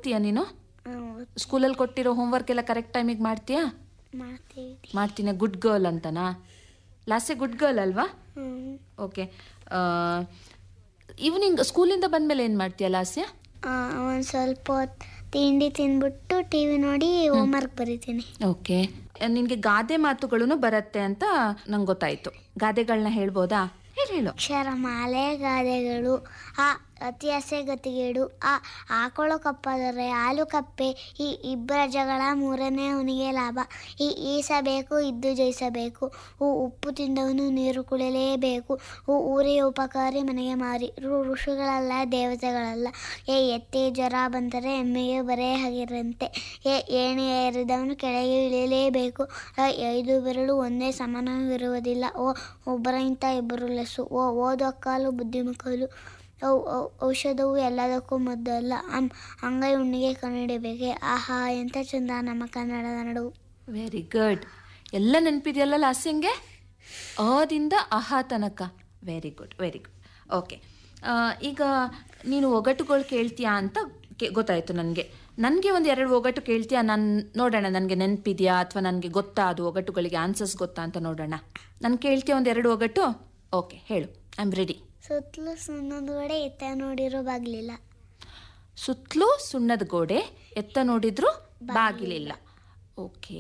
ಓದ್ತೀಯಾ ನೀನು ಸ್ಕೂಲಲ್ಲಿ ಕೊಟ್ಟಿರೋ ಹೋಮ್ವರ್ಕ್ ಎಲ್ಲ ಕರೆಕ್ಟ್ ಟೈಮಿಗೆ ಮಾಡ್ತೀಯಾ ಮಾಡ್ತೀವಿ ಮಾಡ್ತೀನಿ ಗುಡ್ ಗರ್ಲ್ ಅಂತನಾ ಲಾಸ್ಟೇ ಗುಡ್ ಗರ್ಲ್ ಅಲ್ವಾ ಹ್ಮ್. ಓಕೆ ಈವ್ನಿಂಗ್ ಸ್ಕೂಲಿಂದ ಬಂದಮೇಲೆ ಏನು ಮಾಡ್ತೀಯ ಲಾಸ್ಯ ಆ, ಒಂದ್ ಸ್ವಲ್ಪ ಹೊತ್ತು ತಿಂಡಿ ತಿಂದ್ಬಿಟ್ಟು ಟಿವಿ ನೋಡಿ ಹೋಮ್ವರ್ಕ್ ಬರೀತೀನಿ ಓಕೆ ನಿನಗೆ ಗಾದೆ ಮಾತುಗಳು ಬರುತ್ತೆ ಅಂತ ನಂಗೆ ಗೊತ್ತಾಯ್ತು ಗಾದೆಗಳನ್ನ ಹೇಳ್ಬೋದಾ ಹೇಳು ಹೇಳು ಅಕ್ಷರಮಾಲೆ ಗಾದೆಗಳು ಆ ಅತಿ ಆಸೆ ಗತಿಗೇಡು ಆ ಆಕಳು ಕಪ್ಪಾದರೆ ಹಾಲು ಕಪ್ಪೆ ಈ ಇಬ್ಬರ ಜಗಳ ಮೂರನೇ ಅವನಿಗೆ ಲಾಭ ಈ ಈಸಬೇಕು ಇದ್ದು ಜಯಿಸಬೇಕು ಹೂ ಉಪ್ಪು ತಿಂದವನು ನೀರು ಕುಡಿಯಲೇಬೇಕು ಹೂ ಊರಿಗೆ ಉಪಕಾರಿ ಮನೆಗೆ ಮಾರಿ ಋ ಋಷಿಗಳಲ್ಲ ದೇವತೆಗಳಲ್ಲ ಏ ಎತ್ತೆ ಜ್ವರ ಬಂದರೆ ಎಮ್ಮೆಗೆ ಬರೇ ಹಾಗಿರಂತೆ ಏ ಏಣಿ ಏರಿದವನು ಕೆಳಗೆ ಇಳಿಯಲೇಬೇಕು ಆ, ಐದು ಬೆರಳು ಒಂದೇ ಸಮಾನವಿರುವುದಿಲ್ಲ ಓ ಒಬ್ಬರಂತ ಇಬ್ಬರು ಲೆಸ್ಸು ಓ ಓದೋ ಕಾಲು ಬುದ್ಧಿಮಕ್ಕಳು ಅವು ಅವು- ಔಷಧವು ಎಲ್ಲದಕ್ಕೂ ಮದ್ದಲ್ಲ ಅಂ ಅಂಗೈ ಉಣ್ಣಿಗೆ ಕಣ್ಣಿಡಬೇಕೆ ಆಹಾ ಎಂಥ ಚಂದ ನಮ್ಮ ಕನ್ನಡದ ನಡುವು ವೆರಿ ಗುಡ್ ಎಲ್ಲ ನೆನಪಿದೆಯಲ್ಲ ಲಾಸ್ಯಂಗೆ ಅದಿಂದ ಅಹ ತನಕ very good very good okay ಈಗ ನೀನು ಒಗಟುಗಳು ಕೇಳ್ತೀಯಾ ಅಂತ ಕೆ- ಗೊತ್ತಾಯ್ತು ನನಗೆ ನನಗೆ ಒಂದು ಎರಡು ಒಗಟು ಕೇಳ್ತೀಯಾ ನಾನು ನೋಡೋಣ ನನಗೆ ನೆನಪಿದೆಯಾ ಅಥವಾ ನನಗೆ ಗೊತ್ತಾ ಅದು ಒಗಟುಗಳಿಗೆ ಆನ್ಸರ್ಸ್ ಗೊತ್ತಾ ಅಂತ ನೋಡೋಣ ನಾನು ಕೇಳ್ತೀಯ ಒಂದು ಎರಡು ಒಗಟು ಓಕೆ ಹೇಳು ಐ ಆಮ್ ರೆಡಿ ಸುತ್ತಲೂ ಸುಣ್ಣದ ಗೋಡೆ ಎತ್ತ ನೋಡಿರೋ ಬಾಗ್ಲಿಲ್ಲ ಸುತ್ತಲೂ ಸುಣ್ಣದ ಗೋಡೆ ಎತ್ತ ನೋಡಿದ್ರು ಬಾಗಿಲಿಲ್ಲ ಓಕೆ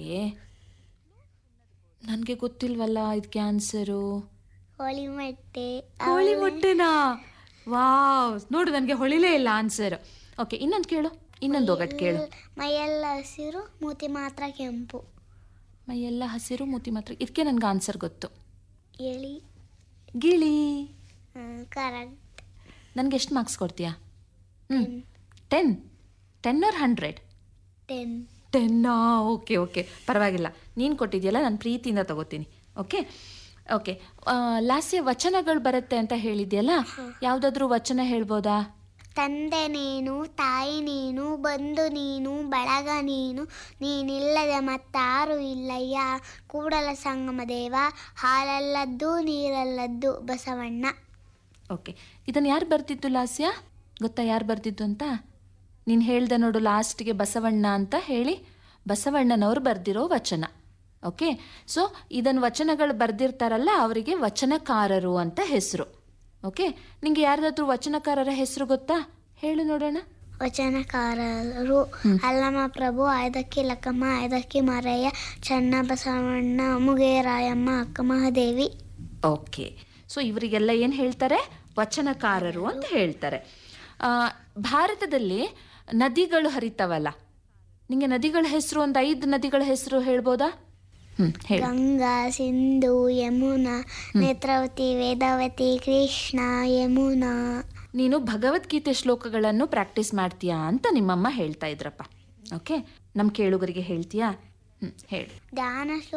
ನನಗೆ ಗೊತ್ತಿಲ್ವಲ್ಲ ಇದಕ್ಕೆ ಆನ್ಸರು ಹೋಳಿ ಮಟ್ಟೆ ಕೋಳಿ ಮೊಟ್ಟೆನಾ ವಾವ್ ನೋಡು ನನಗೆ ಹೊಳಿಲೇ ಇಲ್ಲ ಆನ್ಸರ್ ಓಕೆ ಇನ್ನೊಂದು ಕೇಳು ಇನ್ನೊಂದು ಒಗಟ್ಟು ಕೇಳು ಮೈಯೆಲ್ಲ ಹಸಿರು ಮೂತಿ ಮಾತ್ರ ಕೆಂಪು ಮೈಯೆಲ್ಲ ಹಸಿರು ಮೂತಿ ಮಾತ್ರ ಇದಕ್ಕೆ ನನಗೆ ಆನ್ಸರ್ ಗೊತ್ತು ಎಳಿ ಗಿಳಿ ಕರೆಕ್ಟ್ ನನಗೆ ಎಷ್ಟು ಮಾರ್ಕ್ಸ್ ಕೊಡ್ತೀಯಾ ಹ್ಞೂ ten ten or hundred ten ಟೆನ್ನಾ ಓಕೆ ಓಕೆ ಪರವಾಗಿಲ್ಲ ನೀನು ಕೊಟ್ಟಿದ್ಯಲ್ಲ ನಾನು ಪ್ರೀತಿಯಿಂದ ತಗೋತೀನಿ ಓಕೆ ಓಕೆ ಲಾಸ್ಯ ವಚನಗಳು ಬರುತ್ತೆ ಅಂತ ಹೇಳಿದ್ಯಲ್ಲ ಯಾವುದಾದ್ರೂ ವಚನ ಹೇಳ್ಬೋದಾ ತಂದೆ ನೀನು ತಾಯಿ ನೀನು ಬಂಧು ನೀನು ಬಳಗ ನೀನು ನೀನಿಲ್ಲದೆ ಮತ್ತಾರು ಇಲ್ಲಯ್ಯ ಕೂಡಲ ಸಂಗಮ ದೇವ ಹಾಲಲ್ಲದ್ದು ನೀರಲ್ಲದ್ದು ಬಸವಣ್ಣ ಓಕೆ ಇದನ್ನು ಯಾರು ಬರ್ತಿದ್ದು ಲಾಸ್ಯ ಗೊತ್ತಾ ಯಾರು ಬರ್ತಿದ್ದು ಅಂತ ನೀನು ಹೇಳ್ದೆ ನೋಡು ಲಾಸ್ಟ್ಗೆ ಬಸವಣ್ಣ ಅಂತ ಹೇಳಿ ಬಸವಣ್ಣನವರು ಬರ್ದಿರೋ ವಚನ ಓಕೆ ಸೊ ಇದನ್ನು ವಚನಗಳು ಬರ್ದಿರ್ತಾರಲ್ಲ ಅವರಿಗೆ ವಚನಕಾರರು ಅಂತ ಹೆಸರು ಓಕೆ ನಿಂಗೆ ಯಾರ್ದಾದ್ರೂ ವಚನಕಾರರ ಹೆಸರು ಗೊತ್ತಾ ಹೇಳು ನೋಡೋಣ ವಚನಕಾರರು ಅಲ್ಲಮ ಪ್ರಭು ಆಯ್ದಕ್ಕಿ ಲಕ್ಕಮ್ಮ ಆಯ್ದಕ್ಕಿ ಮಾರಯ್ಯ ಚನ್ನ ಬಸವಣ್ಣ ಮುಗೇರಾಯಮ್ಮ ಅಕ್ಕ ಮಹಾದೇವಿ ಓಕೆ ಸೊ ಇವರಿಗೆಲ್ಲ ಏನು ಹೇಳ್ತಾರೆ ವಚನಕಾರರು ಅಂತ ಹೇಳ್ತಾರೆ ಆ, ಭಾರತದಲ್ಲಿ ನದಿಗಳು ಹರಿತಾವಲ್ಲ ನಿಂಗೆ ನದಿಗಳ ಹೆಸರು ಒಂದು ಐದು ನದಿಗಳ ಹೆಸರು ಹೇಳ್ಬೋದಾ ಹ್ಞೂ ಹೇಳಿ ಗಂಗಾ ಸಿಂಧು ಯಮುನಾ ನೇತ್ರಾವತಿ ವೇದಾವತಿ ಕೃಷ್ಣ ಯಮುನಾ ನೀನು ಭಗವದ್ಗೀತೆ ಶ್ಲೋಕಗಳನ್ನು ಪ್ರಾಕ್ಟೀಸ್ ಮಾಡ್ತೀಯಾ ಅಂತ ನಿಮ್ಮಮ್ಮ ಹೇಳ್ತಾ ಇದ್ರಪ್ಪ ಓಕೆ ನಮ್ಮ ಕೇಳುಗರಿಗೆ ಹೇಳ್ತೀಯಾ ಹ್ಞೂ ಹೇಳು ಧ್ಯಾನ